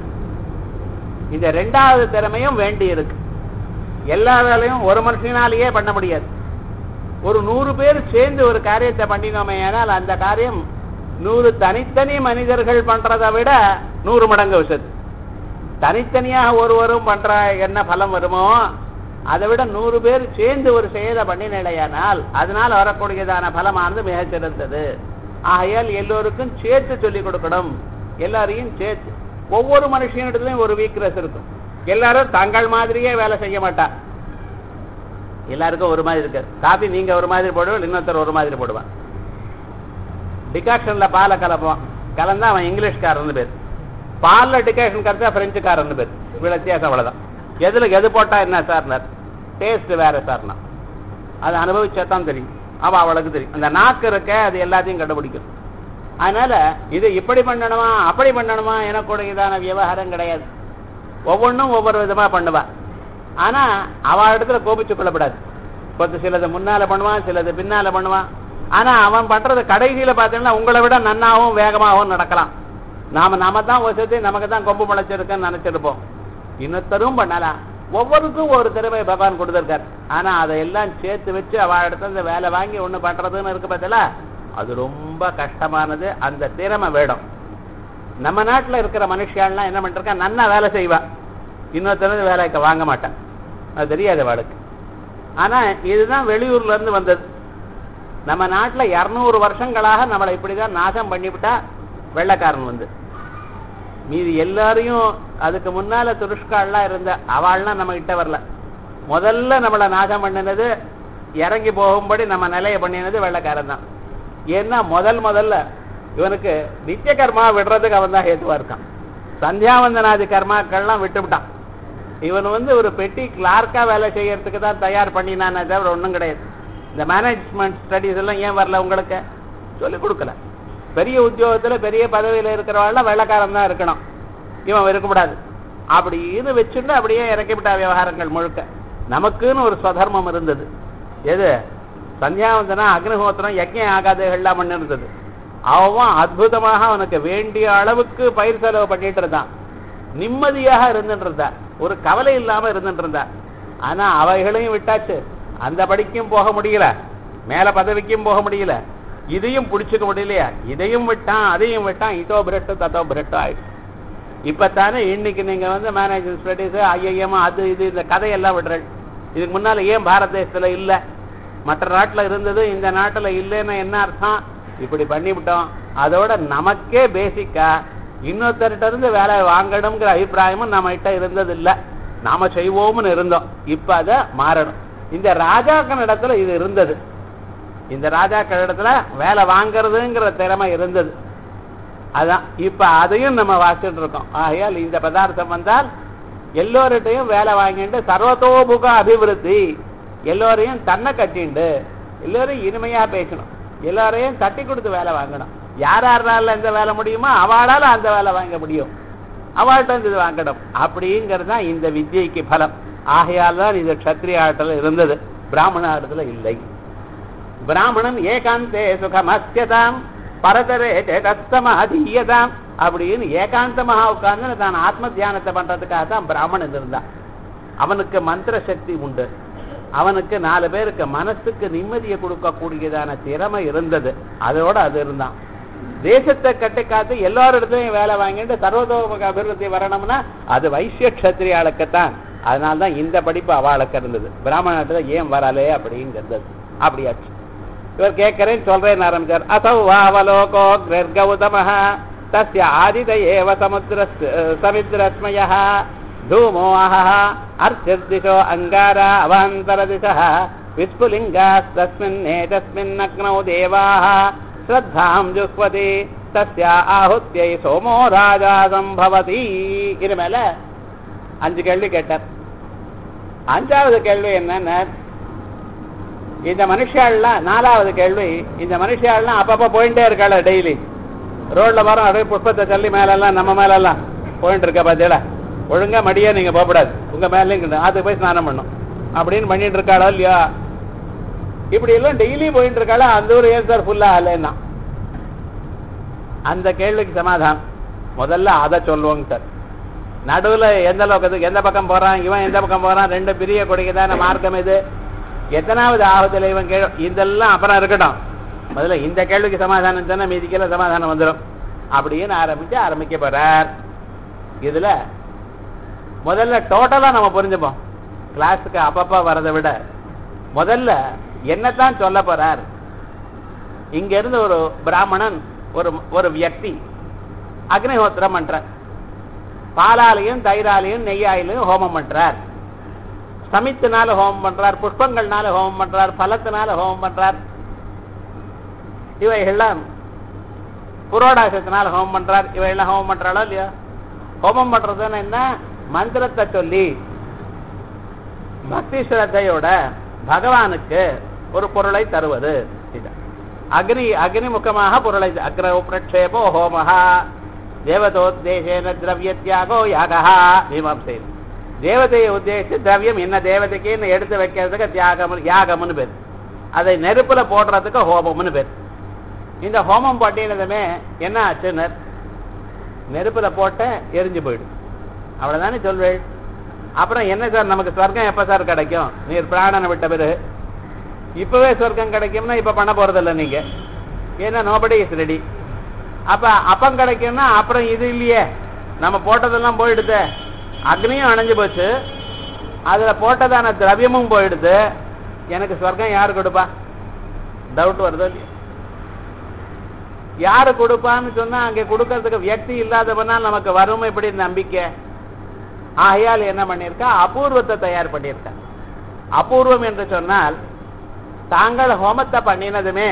இந்த ரெண்டாவது திறமையும் வேண்டி இருக்கு எல்லா வேலையும் ஒரு மனுஷனாலேயே பண்ண முடியாது ஒரு நூறு பேர் சேர்ந்து ஒரு காரியத்தை பண்ணினோமே ஆனால் அந்த காரியம் நூறு தனித்தனி மனிதர்கள் பண்றதை விட நூறு மடங்கு விஷது தனித்தனியாக ஒருவரும் பண்ற என்ன பலம் வருமோ அதை விட நூறு பேர் சேர்ந்து ஒரு செயலை பண்ணினையானால் அதனால வரக்கூடியதான பலமானது மிகச் சிறந்தது ஆகையால் எல்லோருக்கும் சேர்த்து சொல்லிக் கொடுக்கணும் எல்லாரையும் சேர்த்து ஒவ்வொரு மனுஷனிடத்துலயும் ஒரு வீக்னஸ் இருக்கும் எல்லாரும் தங்கள் மாதிரியே வேலை செய்ய மாட்டா எல்லாருக்கும் ஒரு மாதிரி இருக்கு காபி நீங்க ஒரு மாதிரி போடுவோம் இன்னொருத்தர் ஒரு மாதிரி போடுவான் டிகாஷன்ல பாலை கலப்பான் கலந்தா அவன் இங்கிலீஷ்காரன்னு பேர் பால்ல டிகாஷன் கரைச்சா பிரெஞ்சுக்காரன்னு பேர் இவ்வளவு வித்தியாசம் அவ்வளவுதான் எதுல எது போட்டா என்ன சார்னார் டேஸ்ட் வேற சார்னா அது அனுபவிச்சா தான் தெரியும் அவ அவளுக்கு தெரியும் அந்த நாக்கு இருக்க அது எல்லாத்தையும் கண்டுபிடிக்கும் அதனால இது இப்படி பண்ணணுமா அப்படி பண்ணணுமா எனக்கூடியதான விவகாரம் கிடையாது ஒவ்வொன்றும் ஒவ்வொரு விதமா பண்ணுவா ஆனா அவ இடத்துல கோபிச்சு கொள்ளப்படாது கொஞ்சம் சிலது முன்னால பண்ணுவான் சிலது பின்னால பண்ணுவான் ஆனா அவன் பண்றது கடைசியில பாத்தீங்கன்னா உங்களை விட நன்னாவும் வேகமாகவும் நடக்கலாம் நாம நாம தான் வசதி நமக்கு தான் கொம்பு முளைச்சிருக்குன்னு நினைச்சிருப்போம் இன்னொருத்தரும் பண்ணலாம் ஒவ்வொருக்கும் ஒரு திறமை பகவான் கொடுத்திருக்கார் ஆனா அதையெல்லாம் சேர்த்து வச்சு அவ இடத்துல இந்த வேலை வாங்கி ஒண்ணு பண்றதுன்னு இருக்கு பார்த்தீங்களா அது ரொம்ப கஷ்டமானது அந்த திறமை வேணும் நம்ம நாட்டுல இருக்கிற மனுஷியாள்லாம் என்ன பண்ணிருக்கா நன்னா வேலை செய்வா இன்னொருத்தனது வேலைக்கு வாங்க மாட்டான் அது தெரியாது அவளுக்கு ஆனா இதுதான் வெளியூர்ல இருந்து வந்தது நம்ம நாட்டுல இருநூறு வருஷங்களாக நம்மளை இப்படிதான் நாசம் பண்ணிவிட்டா வெள்ளைக்காரன் வந்து மீதி எல்லாரையும் அதுக்கு முன்னால துருஷ்கால்லாம் இருந்த அவள்லாம் நம்ம கிட்ட வரல முதல்ல நம்மளை நாசம் பண்ணினது இறங்கி போகும்படி நம்ம நிலைய பண்ணினது வெள்ளைக்காரன் தான் ஏன்னா முதல் முதல்ல இவனுக்கு நித்திய கர்மா விடுறதுக்கு அவன் தான் ஹேத்துவா இருக்கான் சந்தியாவந்தனாதி கர்மாக்கள்லாம் விட்டுவிட்டான் இவன் வந்து ஒரு பெட்டி கிளார்க்கா வேலை செய்யறதுக்கு தான் தயார் பண்ணினானே தவிர ஒன்றும் கிடையாது இந்த மேனேஜ்மெண்ட் ஸ்டடிஸ் எல்லாம் ஏன் வரல உங்களுக்கு சொல்லிக் கொடுக்கல பெரிய உத்தியோகத்துல பெரிய பதவியில இருக்கிறவாள் வெள்ளக்காரன் தான் இருக்கணும் இவன் இருக்கக்கூடாது அப்படி இது வச்சுட்டு அப்படியே இறக்கிவிட்டா விவகாரங்கள் முழுக்க நமக்குன்னு ஒரு ஸ்வதர்மம் இருந்தது எது சந்தியாவந்தனா அக்னிஹோத்திரம் யஜ்யம் ஆகாதைகள்லாம் பண்ணி இருந்தது அவன் அற்புதமாக அவனுக்கு வேண்டிய அளவுக்கு பயிர் செலவு பண்ணிட்டு இருந்தான் நிம்மதியாக இருந்துட்டு இருந்தா ஒரு கவலை இல்லாம இருந்துட்டு இருந்தா ஆனா அவைகளையும் விட்டாச்சு அந்த படிக்கும் போக முடியல மேல பதவிக்கும் போக முடியல இதையும் பிடிச்சுக்க முடியலையா இதையும் விட்டான் அதையும் விட்டான் இதோ பிரட்டு தத்தோ பிரட்டு ஆயிடுச்சு இப்பத்தானே இன்னைக்கு நீங்க வந்து மேனேஜ்மெண்ட் ஸ்டடீஸ் ஐஐஎம் அது இது இந்த கதையெல்லாம் விடுறேன் இதுக்கு முன்னால ஏன் பாரத தேசத்துல இல்ல மற்ற நாட்டுல இருந்தது இந்த நாட்டுல இல்லைன்னு என்ன அர்த்தம் இப்படி பண்ணிவிட்டோம் அதோட நமக்கே பேசிக்கா இன்னொருத்தர்கிட்ட இருந்து வேலை வாங்கணுங்கிற அபிப்பிராயமும் நம்ம கிட்ட இருந்தது இல்ல நாம செய்வோம்னு இருந்தோம் இப்ப அதை மாறணும் இந்த ராஜாக்கள் இடத்துல இது இருந்தது இந்த ராஜாக்கள் இடத்துல வேலை வாங்குறதுங்கிற திறமை இருந்தது அதான் இப்ப அதையும் நம்ம வாசிட்டு இருக்கோம் ஆகையால் இந்த பதார்த்தம் வந்தால் எல்லோர்கிட்டையும் வேலை வாங்கிட்டு சர்வத்தோமுக அபிவிருத்தி எல்லோரையும் தன்னை கட்டிண்டு எல்லோரையும் இனிமையா பேசணும் எல்லாரையும் தட்டி கொடுத்து வேலை வாங்கணும் யார் யாரால எந்த வேலை முடியுமோ அவளால அந்த வேலை வாங்க முடியும் அவள்கிட்ட இருந்து இது வாங்கணும் அப்படிங்கிறது தான் இந்த வித்யைக்கு பலம் ஆகையால் தான் இது க்ஷத்ரிய ஆட்டத்தில் இருந்தது பிராமண ஆட்டத்தில் இல்லை பிராமணன் ஏகாந்தே சுகமஸ்யதாம் பரதரே தத்தமாதீயதாம் அப்படின்னு ஏகாந்தமாக உட்கார்ந்து தான் ஆத்ம தியானத்தை பண்றதுக்காக தான் பிராமணன் இருந்தான் அவனுக்கு மந்திர சக்தி உண்டு அவனுக்கு நாலு பேருக்கு மனசுக்கு நிம்மதியை கொடுக்கக்கூடியதான திறமை இருந்தது அதோட அது இருந்தான் தேசத்தை கட்டி காத்து எல்லாரிடத்தையும் வேலை வாங்கிட்டு சர்வதோமுக அபிவிருத்தி வரணும்னா அது வைசிய கஷத்திரியாளுக்குத்தான் அதனால தான் இந்த படிப்பு அவளுக்கு இருந்தது பிராமணத்துல ஏன் வரலே அப்படிங்கிறது அப்படியாச்சு இவர் கேட்கிறேன்னு சொல்றேன்னு ஆரம்பிச்சார் அசௌ வாவலோகோ கிரர்கௌதம தஸ்ய ஆதித ஏவ சமுத்திர சமுத்திரஸ்மய धूमो अहः अर्चिर्दिशो अङ्गारा अवान्तरदिशः विस्फुलिङ्गास्तस्मिन्नेतस्मिन्नग्नौ देवाः श्रद्धां जुह्वति तस्य ஆஹுத்தியை சோமோ ராஜா சம்பவதி இது மேல அஞ்சு கேள்வி கேட்டார் அஞ்சாவது கேள்வி என்னன்னா இந்த மனுஷாள்லாம் நாலாவது கேள்வி இந்த மனுஷாள்லாம் அப்பப்ப போயிட்டே இருக்காள டெய்லி ரோட்ல வரோம் அப்படியே புஷ்பத்தை தள்ளி மேலெல்லாம் நம்ம மேலெல்லாம் போயிட்டு இருக்க பாத்தியல ஒழுங்கா மடியா நீங்க போகக்கூடாது உங்க மேலேயும் அதுக்கு போய் ஸ்நானம் பண்ணும் அப்படின்னு பண்ணிட்டு இருக்காளோ இல்லையா இப்படி எல்லாம் டெய்லி போயிட்டு இருக்காளா அந்த ஒரு ஏன் சார் ஃபுல்லா ஆகலன்னா அந்த கேள்விக்கு சமாதானம் முதல்ல அதை சொல்லுவோங்க சார் நடுவுல எந்த லோகத்துக்கு எந்த பக்கம் போறான் இவன் எந்த பக்கம் போறான் ரெண்டு பிரிய கொடுக்கதான மார்க்கம் இது எத்தனாவது ஆபத்துல இவன் கேள்வி இதெல்லாம் அப்புறம் இருக்கட்டும் முதல்ல இந்த கேள்விக்கு சமாதானம் சொன்னா மீதிக்கெல்லாம் சமாதானம் வந்துடும் அப்படின்னு ஆரம்பிச்சு ஆரம்பிக்க போறார் இதுல முதல்ல டோட்டலா நம்ம புரிஞ்சுப்போம் கிளாஸுக்கு அப்பப்ப வரதை விட முதல்ல என்னத்தான் சொல்ல போறார் இங்க இருந்து ஒரு பிராமணன் ஒரு ஒரு வியக்தி அக்னிஹோத்திரம் பண்றார் பாலாலையும் தயிராலையும் நெய்யாயிலையும் ஹோமம் பண்றார் சமித்தினால ஹோமம் பண்றார் புஷ்பங்கள்னால ஹோமம் பண்றார் பலத்தினால ஹோமம் பண்றார் இவைகள்லாம் புரோடாசத்தினால ஹோமம் பண்றார் இவையெல்லாம் ஹோமம் பண்றாளோ இல்லையா ஹோமம் பண்றதுன்னு என்ன மந்திரத்தை சொல்லி பக்தி ஸ்ரத்தையோட பகவானுக்கு ஒரு பொருளை தருவது இது அக்னி அக்னிமுகமாக பொருளை அக்ர பிரக்ஷேபோ ஹோமஹா தேவதோத்தேசேன திரவியத்தியாகோ யாகா மீமாம்சை தேவதையை உத்தேசித்து திரவியம் என்ன தேவதைக்குன்னு எடுத்து வைக்கிறதுக்கு தியாகம் யாகம்னு பேர் அதை நெருப்புல போடுறதுக்கு ஹோமம்னு பேர் இந்த ஹோமம் பண்ணினதுமே என்ன ஆச்சுன்னு நெருப்புல போட்ட எரிஞ்சு போயிடும் அவ்வளவுதானே சொல்வேள் அப்புறம் என்ன சார் நமக்கு சொர்க்கம் எப்ப சார் கிடைக்கும் நீர் பிராணனை விட்ட பிறகு இப்பவே சொர்க்கம் கிடைக்கும்னா இப்ப பண்ண போறதில்ல நீங்க ஏன்னா நோபடி இஸ் ரெடி அப்ப அப்பம் கிடைக்கும்னா அப்புறம் இது இல்லையே நம்ம போட்டதெல்லாம் போயிடுது அக்னியும் அணைஞ்சு போச்சு அதுல போட்டதான திரவியமும் போயிடுது எனக்கு சொர்க்கம் யாரு கொடுப்பா டவுட் வருதோ இல்லையா யாரு கொடுப்பான்னு சொன்னா அங்க கொடுக்கறதுக்கு வியக்தி இல்லாதவனால் நமக்கு வரும் இப்படி நம்பிக்கை ஆகையால் என்ன பண்ணியிருக்கா அபூர்வத்தை தயார் பண்ணியிருக்கா அபூர்வம் என்று சொன்னால் தாங்கள் ஹோமத்தை பண்ணினதுமே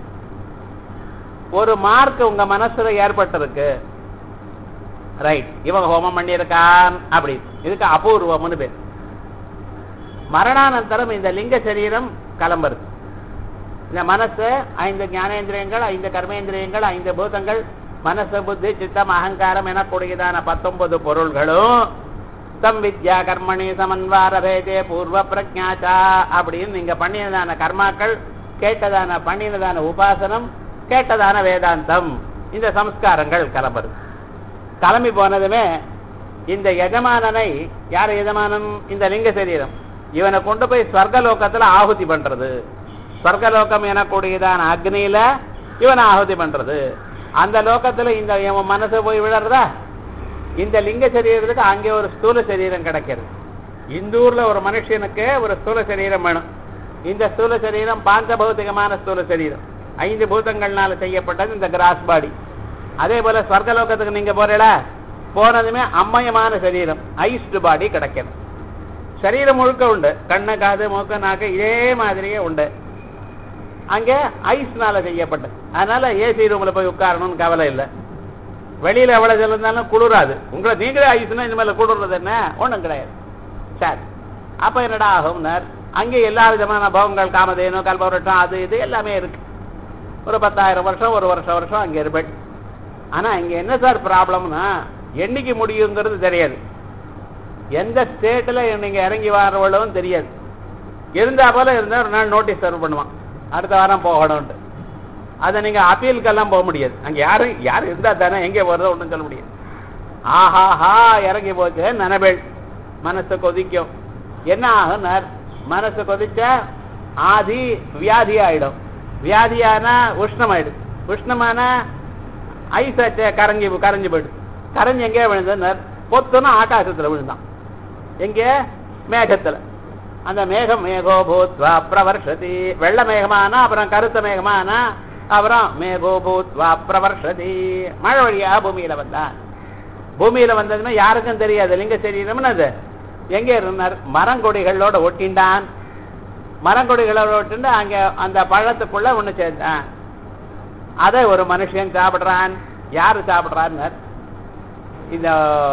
ஒரு மார்க் உங்க மனசுல ஏற்பட்டிருக்கு ரைட் இவன் ஹோமம் பண்ணியிருக்கான் அப்படி இதுக்கு அபூர்வம்னு பேர் மரணானந்தரம் இந்த லிங்க சரீரம் கிளம்புறது இந்த மனசு ஐந்து ஞானேந்திரியங்கள் ஐந்து கர்மேந்திரியங்கள் ஐந்து பூதங்கள் மனசு புத்தி சித்தம் அகங்காரம் எனக்கூடியதான பத்தொன்பது பொருள்களும் தம் வித்யா கர்மணி சமன்வார பேதே பூர்வ பிரஜாச்சா அப்படின்னு நீங்க பண்ணினதான கர்மாக்கள் கேட்டதான பண்ணினதான உபாசனம் கேட்டதான வேதாந்தம் இந்த சம்ஸ்காரங்கள் கிளம்புறது கிளம்பி போனதுமே இந்த எஜமானனை யார் எஜமானம் இந்த லிங்க சரீரம் இவனை கொண்டு போய் ஸ்வர்கலோகத்துல ஆகுதி பண்றது ஸ்வர்கலோகம் எனக்கூடியதான அக்னியில இவனை ஆகுதி பண்றது அந்த லோகத்துல இந்த இவன் மனசு போய் விழறதா இந்த லிங்க சரீரத்துக்கு அங்கே ஒரு ஸ்தூல சரீரம் கிடைக்கிறது இந்த ஊர்ல ஒரு மனுஷனுக்கு ஒரு ஸ்தூல சரீரம் வேணும் இந்த ஸ்தூல சரீரம் பாஞ்ச பௌத்திகமான ஸ்தூல சரீரம் ஐந்து பூதங்கள்னால செய்யப்பட்டது இந்த கிராஸ் பாடி அதே போல ஸ்வர்கலோகத்துக்கு நீங்க போறீங்களா போனதுமே அம்மயமான சரீரம் ஐஸ்டு பாடி கிடைக்கிறது சரீரம் முழுக்க உண்டு கண்ணு காது மூக்கு நாக்கு இதே மாதிரியே உண்டு அங்கே ஐஸ்னால செய்யப்பட்டது அதனால ஏசி ரூம்ல போய் உட்காரணும்னு கவலை இல்லை வெளியில எவ்வளவு இருந்தாலும் குளிராது உங்களை நீங்களே ஐஸ்னா இந்த மேல குளிர்றது என்ன ஒண்ணும் கிடையாது சரி அப்ப என்னடா ஆகும்னார் அங்கே எல்லா விதமான பவங்கள் காமதேனு கல்பவரட்டம் அது இது எல்லாமே இருக்கு ஒரு பத்தாயிரம் வருஷம் ஒரு வருஷம் வருஷம் அங்கே இருப்பேன் ஆனா இங்க என்ன சார் ப்ராப்ளம்னா என்னைக்கு முடியுங்கிறது தெரியாது எந்த ஸ்டேட்ல நீங்க இறங்கி வரவளும் தெரியாது இருந்தா போல இருந்தா ஒரு நாள் நோட்டீஸ் சர்வ் பண்ணுவான் அடுத்த வாரம் போகணும்ட்டு அதை நீங்க அப்பீலுக்கெல்லாம் போக முடியாது அங்க யாரும் யாரும் இருந்தா தானே எங்கே போறதோ ஒன்றும் சொல்ல முடியாது ஆஹாஹா இறங்கி போச்சு நனபேள் மனசு கொதிக்கும் என்ன ஆகும்னார் மனசு கொதிச்சா ஆதி வியாதி ஆயிடும் வியாதியானா உஷ்ணமாயிடும் உஷ்ணமானா ஐஸ் ஆச்சே கரைஞ்சி கரைஞ்சு போயிடும் கரைஞ்சு எங்கே விழுந்தார் பொத்துனா ஆகாசத்துல விழுந்தான் எங்கே மேகத்துல அந்த மேகம் மேகோ பூத்வா பிரவர்ஷதி வெள்ள மேகமானா அப்புறம் கருத்த மேகமானா அப்புறம் மேகோ பூத்வா பிரவர்ஷதி மழை வழியா பூமியில வந்தான் பூமியில வந்ததுன்னா யாருக்கும் தெரியாது லிங்க சரீரம்னு அது எங்க இருந்தார் மரங்கொடிகளோட ஒட்டிண்டான் மரங்கொடிகளோட ஒட்டிண்டு அங்க அந்த பழத்துக்குள்ள ஒண்ணு சேர்ந்தான் அதை ஒரு மனுஷன் சாப்பிடுறான் யாரு சாப்பிடுறான்னு இந்த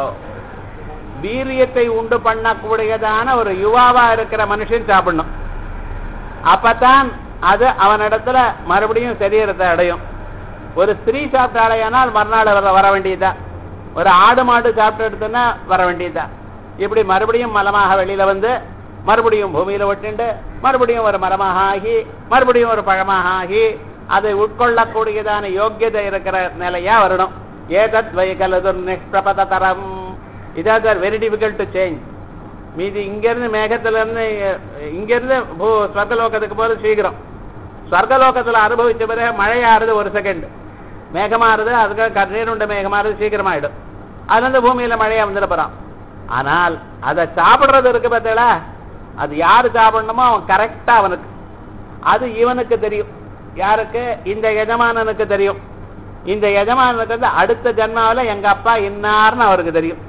வீரியத்தை உண்டு பண்ணக்கூடியதான ஒரு யுவாவா இருக்கிற மனுஷன் சாப்பிடணும் அப்பதான் அது அவனிடத்துல மறுபடியும் சரீரத்தை அடையும் ஒரு ஸ்திரீ சாப்பிட்டாலையானால் மறுநாள் வர வர வேண்டியதா ஒரு ஆடு மாடு சாப்பிட்டு எடுத்தோன்னா வர வேண்டியதா இப்படி மறுபடியும் மலமாக வெளியில வந்து மறுபடியும் பூமியில ஒட்டிண்டு மறுபடியும் ஒரு மரமாக ஆகி மறுபடியும் ஒரு பழமாக ஆகி அதை உட்கொள்ளக்கூடியதான யோக்கியதை இருக்கிற நிலையா வரணும் ஏதத் வைகலது நிஷ்பிரபத தரம் இதான் sir very difficult to change மீதி இங்கிருந்து மேகத்துல இருந்து இங்கிருந்து பூ ஸ்வர்கலோகத்துக்கு போறது சீக்கிரம் ஸ்வர்கலோகத்துல அனுபவிச்ச பிறகு மழையாறுது ஒரு செகண்ட் மேகமாறுது அதுக்கு கண்ணீருண்ட மேகமாறுது சீக்கிரமாயிடும் அதுல இருந்து பூமியில மழையா வந்துட போறான் ஆனால் அதை சாப்பிடுறது இருக்கு பார்த்தீங்களா அது யாரு சாப்பிடணுமோ அவன் கரெக்டா அவனுக்கு அது இவனுக்கு தெரியும் யாருக்கு இந்த எஜமானனுக்கு தெரியும் இந்த எஜமானனுக்கு வந்து அடுத்த ஜென்மாவில எங்க அப்பா இன்னார்னு அவருக்கு தெரியும்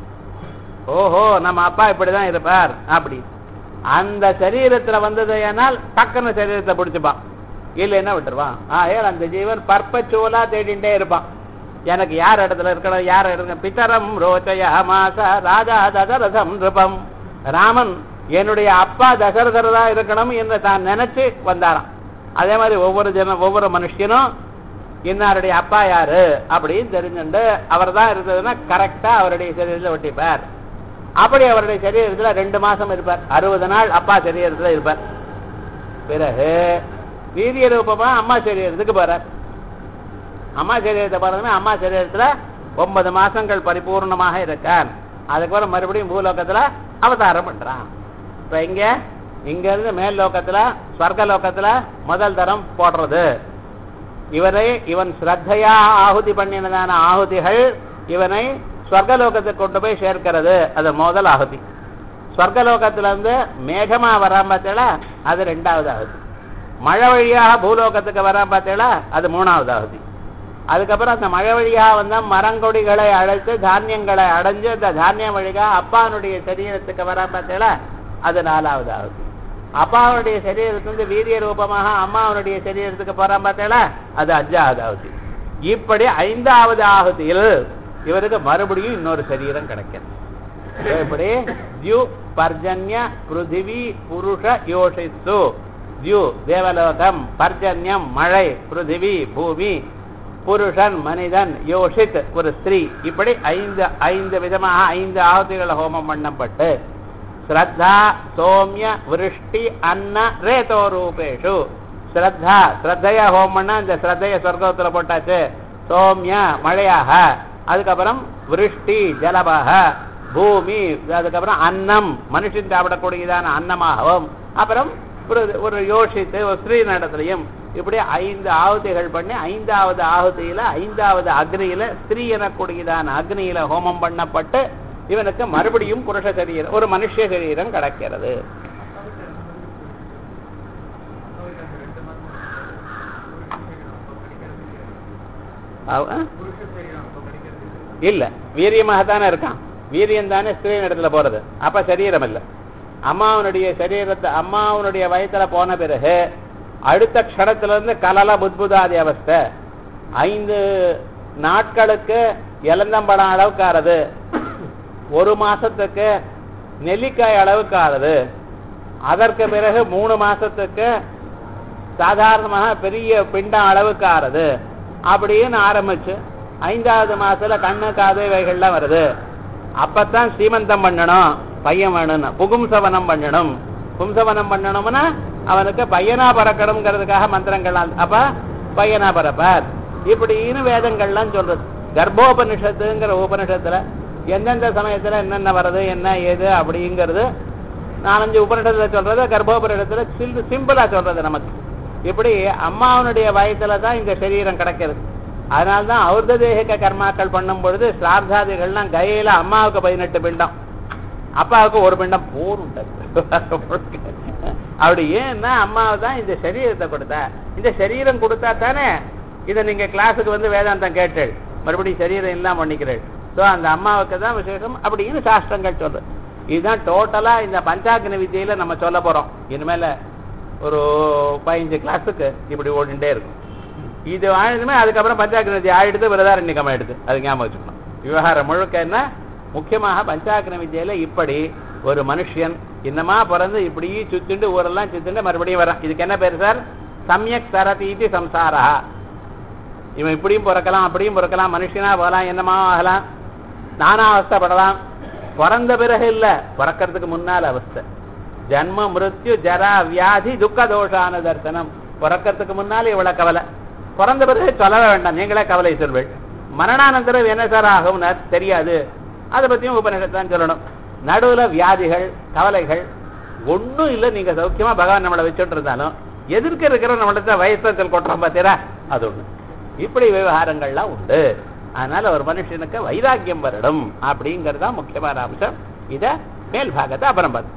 ஓஹோ நம்ம அப்பா இப்படிதான் இருப்பார் அப்படி அந்த சரீரத்துல வந்தது ஏனால் டக்குன்னு சரீரத்தை பிடிச்சுப்பான் இல்லைன்னா விட்டுருவான் ஆ ஏன் அந்த ஜீவன் பர்பச்சுவலா தேடிண்டே இருப்பான் எனக்கு யார் இடத்துல இருக்கணும் யார் இருக்க பித்தரம் ரோச்சய மாச ராஜா தசரதம் நிருபம் ராமன் என்னுடைய அப்பா தசரதர் தான் இருக்கணும் என்று தான் நினைச்சு வந்தாராம் அதே மாதிரி ஒவ்வொரு ஜன ஒவ்வொரு மனுஷனும் இன்னாருடைய அப்பா யாரு அப்படின்னு தெரிஞ்சுண்டு அவர் தான் இருந்ததுன்னா கரெக்டா அவருடைய சரீரத்தில் ஒட்டிப்பார் அப்படி அவருடைய சரீரத்துல ரெண்டு மாசம் இருப்பார் அறுபது நாள் அப்பா சரீரத்துல இருப்பார் பிறகு வீரிய ரூபமா அம்மா சரீரத்துக்கு போறார் அம்மா சரீரத்தை பார்த்தோமே அம்மா சரீரத்துல ஒன்பது மாசங்கள் பரிபூர்ணமாக இருக்கார் அதுக்கப்புறம் மறுபடியும் பூலோகத்துல அவதாரம் பண்றான் இப்ப இங்க இங்க இருந்து மேல் லோகத்துல ஸ்வர்க லோகத்துல முதல் தரம் போடுறது இவரை இவன் ஸ்ரத்தையா ஆகுதி பண்ணினதான ஆகுதிகள் இவனை ஸ்வர்கலோகத்துக்கு கொண்டு போய் சேர்க்கிறது அது முதல் ஆகுதி ஸ்வர்கலோகத்துல இருந்து மேகமா வராம பார்த்தீங்களா அது ரெண்டாவது ஆகுதி மழை வழியாக பூலோகத்துக்கு வராம பார்த்தீங்களா அது மூணாவது ஆகுதி அதுக்கப்புறம் அந்த மழை வழியாக வந்த மரங்கொடிகளை அழைத்து தானியங்களை அடைஞ்சு அந்த தானியம் வழியாக அப்பானுடைய சரீரத்துக்கு வராம பார்த்தீங்களா அது நாலாவது ஆகுதி அப்பாவுடைய சரீரத்திலிருந்து வீரிய ரூபமாக அம்மாவுடைய சரீரத்துக்கு போறான் பார்த்தீங்களா அது அஞ்சாவது ஆகுதி இப்படி ஐந்தாவது ஆகுதியில் இவருக்கு மறுபடியும் இன்னொரு சரீரம் கிடைக்கிறது இப்படி தியு பர்ஜன்ய பிருத்திவி புருஷ யோசித்து தியு தேவலோகம் பர்ஜன்யம் மழை பிருத்திவி பூமி புருஷன் மனிதன் யோசித் ஒரு ஸ்திரீ இப்படி ஐந்து ஐந்து விதமாக ஐந்து ஆகுதிகள் ஹோமம் பண்ணப்பட்டு ஸ்ரத்தா சோமிய விருஷ்டி அன்ன ரேதோ ரூபேஷு ஸ்ரத்தா ஸ்ரத்தையா ஹோமம் பண்ணா இந்த ஸ்ரத்தைய சொர்க்கத்துல போட்டாச்சு சோமிய மழையாக அதுக்கப்புறம் விருஷ்டி ஜலபாக பூமி அதுக்கப்புறம் அன்னம் மனுஷன் சாப்பிடக்கூடியதான அன்னமாகவும் அப்புறம் ஒரு ஒரு யோசித்து ஒரு ஸ்ரீ நடத்திலையும் இப்படி ஐந்து ஆகுதிகள் பண்ணி ஐந்தாவது ஆகுதியில ஐந்தாவது அக்னியில ஸ்திரீ எனக்கூடியதான அக்னியில ஹோமம் பண்ணப்பட்டு இவனுக்கு மறுபடியும் புருஷ சரீரம் ஒரு மனுஷ சரீரம் கிடைக்கிறது அவ- இல்ல வீரியமாக தானே இருக்கான் வீரியம் தானே ஸ்திரீ இடத்துல போறது அப்ப சரீரம் இல்ல அம்மாவனுடைய சரீரத்தை அம்மாவனுடைய வயத்துல போன பிறகு அடுத்த க்ஷணத்துல இருந்து கலல புத்புதாதி அவஸ்தை ஐந்து நாட்களுக்கு இளந்தம்படம் அளவுக்கு ஆறுது ஒரு மாசத்துக்கு நெல்லிக்காய் அளவுக்கு ஆறுது அதற்கு பிறகு மூணு மாசத்துக்கு சாதாரணமாக பெரிய பிண்டம் அளவுக்கு ஆறுது அப்படின்னு ஆரம்பிச்சு ஐந்தாவது மாசத்துல கண்ணு காது இவைகள்லாம் வருது அப்பத்தான் சீமந்தம் பண்ணணும் பையன் வேணும்னு புகும்சவனம் பண்ணணும் பும்சவனம் பண்ணணும்னா அவனுக்கு பையனா பறக்கணுங்கிறதுக்காக மந்திரங்கள் அப்ப பையனா பறப்பார் இப்படின்னு வேதங்கள்லாம் சொல்றது கர்ப்போபனிஷத்துங்கிற உபனிஷத்துல எந்தெந்த சமயத்துல என்னென்ன வருது என்ன ஏது அப்படிங்கிறது நாலஞ்சு உபனிஷத்துல சொல்றது கர்ப்போபனிஷத்துல சில் சிம்பிளா சொல்றது நமக்கு இப்படி அம்மாவனுடைய வயத்துல தான் இந்த சரீரம் கிடைக்கிறது அதனால தான் அவர்த தேகிக கர்மாக்கள் பண்ணும் பொழுது சிரார்த்தாதிகள்லாம் கையில அம்மாவுக்கு பதினெட்டு பிண்டம் அப்பாவுக்கு ஒரு பிண்டம் போரும் அப்படி ஏன்னா அம்மாவை தான் இந்த சரீரத்தை கொடுத்தா இந்த சரீரம் கொடுத்தா தானே இதை நீங்க கிளாஸுக்கு வந்து வேதாந்தம் கேட்டேள் மறுபடியும் சரீரம் இல்லாம பண்ணிக்கிறேள் ஸோ அந்த அம்மாவுக்கு தான் விசேஷம் அப்படின்னு சாஸ்திரங்கள் சொல்றது இதுதான் டோட்டலா இந்த பஞ்சாக்னி வித்தியில நம்ம சொல்ல போறோம் இனிமேல ஒரு பதினஞ்சு கிளாஸுக்கு இப்படி ஓடிண்டே இருக்கும் இது ஆயிடுமே அதுக்கப்புறம் பஞ்சாக்னி வித்தியை ஆயிடுது விரதாரண்யகம் ஆயிடுது அது ஞாபகம் வச்சுக்கணும் விவகாரம் முழுக்க என்ன முக்கியமாக பஞ்சாக்னி வித்தியில இப்படி ஒரு மனுஷன் இன்னமா பிறந்து இப்படி சுத்திண்டு ஊரெல்லாம் சுத்திண்டு மறுபடியும் வரான் இதுக்கு என்ன பேரு சார் சமயக் சரதீதி சம்சாரா இவன் இப்படியும் பிறக்கலாம் அப்படியும் பிறக்கலாம் மனுஷனா போகலாம் என்னமா ஆகலாம் நானா அவஸ்தைப்படலாம் பிறந்த பிறகு இல்ல பிறக்கிறதுக்கு முன்னால அவஸ்தை ஜன்ம மிருத்யு ஜரா வியாதி துக்க தோஷான தர்சனம் பிறக்கிறதுக்கு முன்னால இவ்வளவு கவலை பிறந்த பிறகு சொல்லவே வேண்டாம் நீங்களே கவலை சொல்வேள் மரணானந்தரம் என்ன சார் ஆகும் தெரியாது அதை பத்தியும் உபநிஷத்தான் சொல்லணும் நடுவுல வியாதிகள் கவலைகள் ஒண்ணும் இல்ல நீங்க சௌக்கியமா பகவான் நம்மளை வச்சுட்டு இருந்தாலும் எதிர்க்க இருக்கிற நம்மள வயசத்தில் கொட்டுறோம் பார்த்தீரா அது ஒண்ணு இப்படி விவகாரங்கள்லாம் உண்டு அதனால ஒரு மனுஷனுக்கு வைராக்கியம் வரணும் அப்படிங்கிறது தான் முக்கியமான அம்சம் இத மேல் பாகத்தை அப்புறம் பார்த்து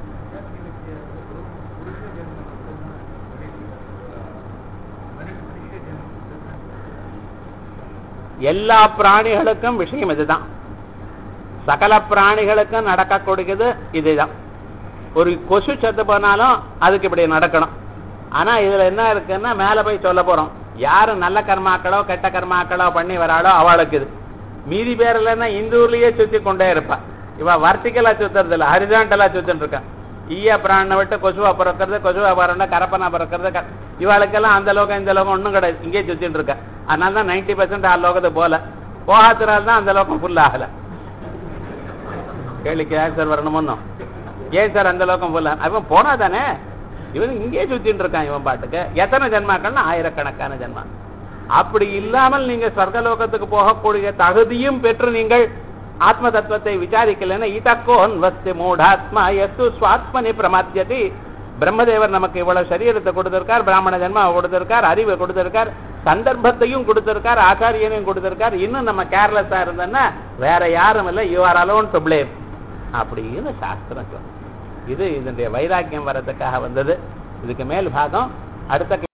எல்லா பிராணிகளுக்கும் விஷயம் இதுதான் சகல பிராணிகளுக்கும் நடக்கக்கூடியது இதுதான் ஒரு கொசு செத்து போனாலும் அதுக்கு இப்படி நடக்கணும் ஆனா இதுல என்ன இருக்குன்னா மேல போய் சொல்ல போறோம் யாரு நல்ல கர்மாக்களோ கெட்ட கர்மாக்களோ பண்ணி வராளோ அவளுக்கு இது மீதி பேர் இல்லைன்னா இந்த ஊர்லயே சுத்தி கொண்டே இருப்பா இவ வர்த்திகலா சுத்துறது இல்ல ஹரிசாண்டலா சுத்தின்னு இருக்கா ஈய பிராணனை விட்டு கொசுவா பிறக்கிறது கொசுவா பிறந்த கரப்பனா பிறக்கிறது க- இவாளுக்கெல்லாம் அந்த லோகம் இந்த லோகம் ஒண்ணும் கிடையாது இங்கே சுத்தின்னு இருக்கா அதனால தான் நைன்டி பர்சன்ட் ஆறு லோகத்துக்கு போல போகாத்தினால தான் அந்த லோகம் ஃபுல் ஆகல கேள்விக்கு ஆன்சர் வரணுமோ ஏன் சார் அந்த லோகம் ஃபுல் அவன் போனா தானே இவன் இங்கே சுத்தின்னு இருக்கான் இவன் பாட்டுக்கு எத்தனை ஜென்மாக்கள்னா ஆயிரக்கணக்கான ஜென்மா அப்படி இல்லாமல் நீங்க சொர்க்கலோகத்துக்கு போகக்கூடிய தகுதியும் பெற்று நீங்கள் ஆத்ம தத்துவத்தை விசாரிக்கலன்னா இதக்கோன் வஸ்து மூடாத்மா எஸ்து சுவாத்மனி பிரமாத்தியதி பிரம்மதேவர் நமக்கு இவ்வளவு சரீரத்தை கொடுத்திருக்கார் பிராமண ஜென்மா கொடுத்திருக்கார் அறிவை கொடுத்திருக்கார் சந்தர்ப்பத்தையும் கொடுத்திருக்கார் ஆச்சாரியனையும் கொடுத்திருக்கார் இன்னும் நம்ம கேர்லெஸ்ஸா இருந்தோம்னா வேற யாரும் இல்லை you are alone to blame அப்படின்னு சாஸ்திரம் சொல்லும் இது இதனுடைய வைராக்கியம் வர்றதுக்காக வந்தது இதுக்கு மேல் பாகம் அடுத்த